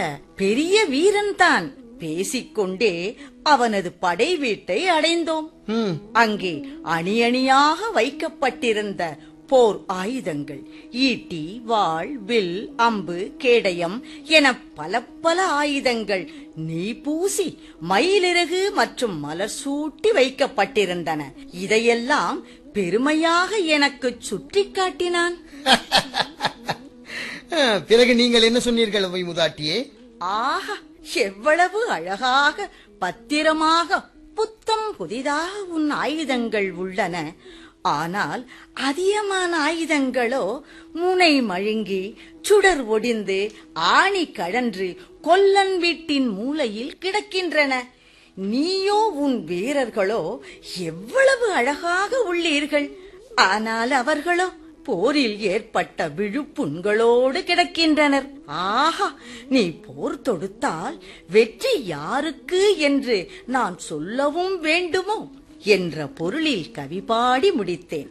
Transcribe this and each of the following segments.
பெரிய வீரன்தான் பேசிக்கொண்டே அவனது படை வீட்டை அடைந்தோம் ம் அங்கே அணி அணியாக வைக்கப்பட்டிருந்த போர் ஆயுதங்கள் ஈட்டி வாள் வில் அம்பு கேடயம் என பல பல ஆயுதங்கள் நீ பூசி மயிலிறகு மற்றும் மலர் சூட்டி வைக்கப்பட்டிருந்தன இதையெல்லாம் பெருமையாக எனக்கு சுட்டிக் காட்டினான் ஆ, பிறகு நீங்கள் என்ன சொன்னீர்கள் அவை முதாட்டியே ஆஹா எவ்வளவு அழகாக பத்திரமாக புத்தம் புதிதாக உன் ஆயுதங்கள் உள்ளன ஆனால் அதிகமான ஆயுதங்களோ முனை மழுங்கி சுடர் ஒடிந்து ஆணி கழன்று கொல்லன் வீட்டின் மூலையில் கிடக்கின்றன நீயோ உன் வீரர்களோ எவ்வளவு அழகாக உள்ளீர்கள் ஆனால் அவர்களோ போரில் ஏற்பட்ட விழுப்புண்களோடு கிடக்கின்றனர் ஆஹா நீ போர் தொடுத்தால் வெற்றி யாருக்கு என்று நான் சொல்லவும் வேண்டுமோ என்ற பொருளில் கவி பாடி முடித்தேன்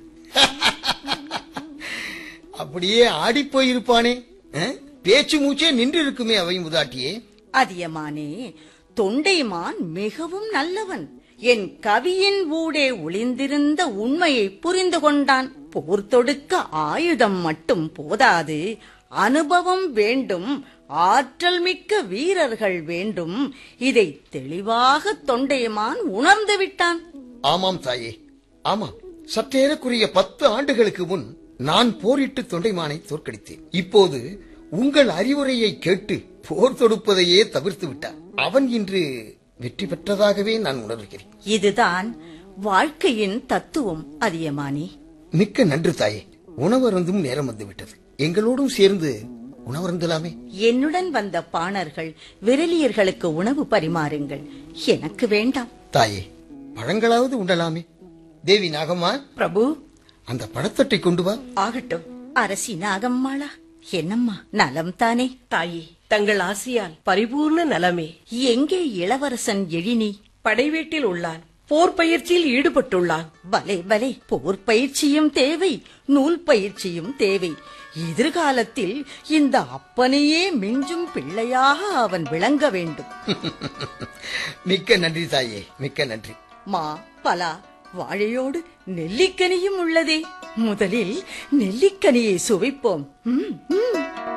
அப்படியே ஆடிப் போயிருப்பானே ஆ? பேச்சு மூச்சே நின்று இருக்குமே அவை முதாட்டியே அதியமானே தொண்டைமான் மிகவும் நல்லவன் என் கவியின் ஊடே ஒளிந்திருந்த உண்மையை புரிந்து கொண்டான் போர் தொடுக்க ஆயுதம் மட்டும் போதாது அனுபவம் வேண்டும் ஆற்றல் மிக்க வீரர்கள் வேண்டும் இதை தெளிவாக தொண்டைமான் உணர்ந்து விட்டான் ஆமாம் தாயே ஆமாம் சற்றேறக்குரிய பத்து ஆண்டுகளுக்கு முன் நான் போரிட்டு தொண்டைமானை தோற்கடித்தேன் இப்போது உங்கள் அறிவுரையை கேட்டு போர் தொடுப்பதையே தவிர்த்து விட்டார் அவன் இன்று வெற்றி பெற்றதாகவே நான் உணர்கிறேன் இதுதான் வாழ்க்கையின் தத்துவம் அதியமானே மிக்க நன்று தாயே உணவருந்தும் நேரம் வந்துவிட்டது எங்களோடும் சேர்ந்து உணவருந்தலாமே என்னுடன் வந்த பாணர்கள் விரலியர்களுக்கு உணவு பரிமாறுங்கள் எனக்கு வேண்டாம் தாயே பழங்களாவது உண்டலாமே தேவி நாகம்மா பிரபு அந்த பழத்தட்டை கொண்டு வா ஆகட்டும் அரசி நாகம்மாளா என்னம்மா நலம் தானே தாயே தங்கள் ஆசியால் பரிபூர்ண நலமே எங்கே இளவரசன் எழினி படைவீட்டில் உள்ளான் போர் பயிற்சியில் ஈடுபட்டுள்ளான் பலே பலே போர் பயிற்சியும் தேவை நூல் பயிற்சியும் தேவை எதிர்காலத்தில் இந்த அப்பனையே மிஞ்சும் பிள்ளையாக அவன் விளங்க வேண்டும் மிக்க நன்றி தாயே மிக்க நன்றி மா பலா வாழையோடு நெல்லிக்கனியும் உள்ளதே முதலில் நெல்லிக்கனியை சுவைப்போம் ம், ம்.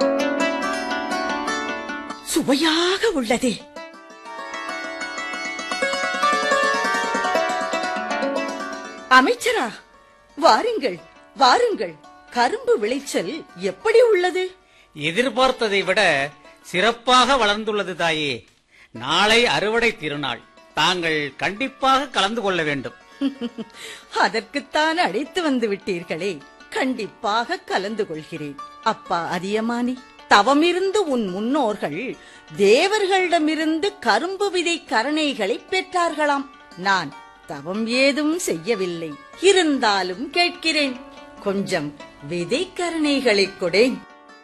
சுவையாக உள்ளதே அமைச்சரா வாருங்கள் வாருங்கள் கரும்பு விளைச்சல் எப்படி உள்ளது எதிர்பார்த்ததை விட சிறப்பாக வளர்ந்துள்ளது தாயே நாளை அறுவடை திருநாள் தாங்கள் கண்டிப்பாக கலந்து கொள்ள வேண்டும் அதற்குத்தான் அழைத்து வந்து விட்டீர்களே கண்டிப்பாக கலந்து கொள்கிறேன் அப்பா அதியமானி தவமிருந்து உன் முன்னோர்கள் தேவர்களிடமிருந்து கரும்பு விதை கரணைகளை பெற்றார்களாம் நான் தவம் ஏதும் செய்யவில்லை இருந்தாலும் கேட்கிறேன் கொஞ்சம் விதை கரணைகளை கொடேன்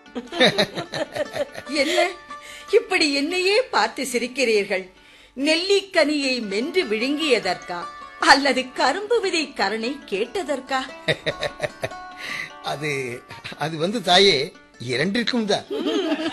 என்ன இப்படி என்னையே பார்த்து சிரிக்கிறீர்கள் நெல்லிக்கனியை மென்று விழுங்கியதற்கா அல்லது கரும்பு விதை கரணை கேட்டதற்கா அது அது வந்து தாயே இரண்டிற்கும் தான்